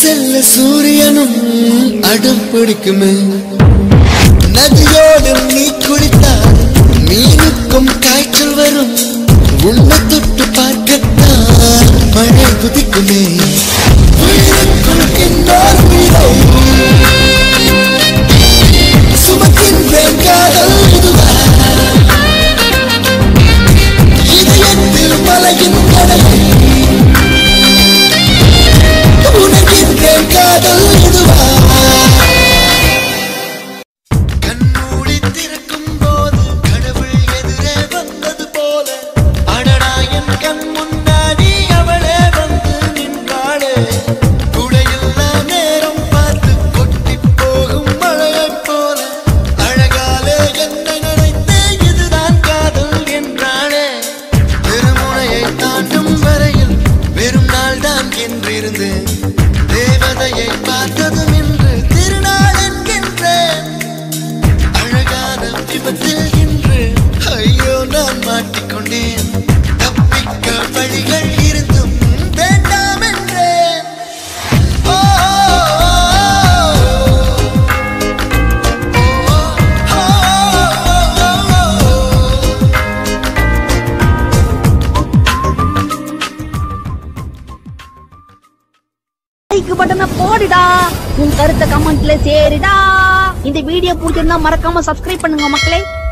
செல்ல சூரியனும் அடம் பிடிக்குமே நதியோடும் நீ குளித்தால் மீனுக்கும் காய்ச்சல் வரும் உன்னை தொட்டு பார்க்கத்தான் மழை குதிக்குமே உயிருக்குள் இன்னொரு உயிரை சுமக்கின்றேன் காதல் இதுவா இதயத்தில் மலையின் கடலை உனக்கின்றேன் காதல் இதுவா கண்மூடி திறக்கும் போது கடவுள் எதிரே வந்தது போல அடடா என் கண் முன்னாடி அவளே வந்து நின்றாளே குடையில்லா நேரம் பார்த்து கொட்டி போகும் மழையைப் போல அழகாலே என்னை நினைத்தே இதுதான் காதல் என்றாளே பெருமுனையை தாண்டும் வரையில் வெறும் நாள் தான் என்றிருந்தேன் தேவதையை பார்த்ததும் இன்று திருநாள் என்கின்றேன் அழகான விபத்தில் இன்று ஐயோ நான் மாட்டிக்கொண்டேன் தப்பிக்க வழிகள் இருந்தும் வேண்டாம் என்றேன் ஓ, ஓ, ஓ, ஓ, ஓ. லைக் பட்டனை போடுடா உன் கருத்தை கமெண்ட்ல சேருடா இந்த வீடியோ பிடிச்சிருந்தா மறக்காம சப்ஸ்கிரைப் பண்ணுங்க மக்களே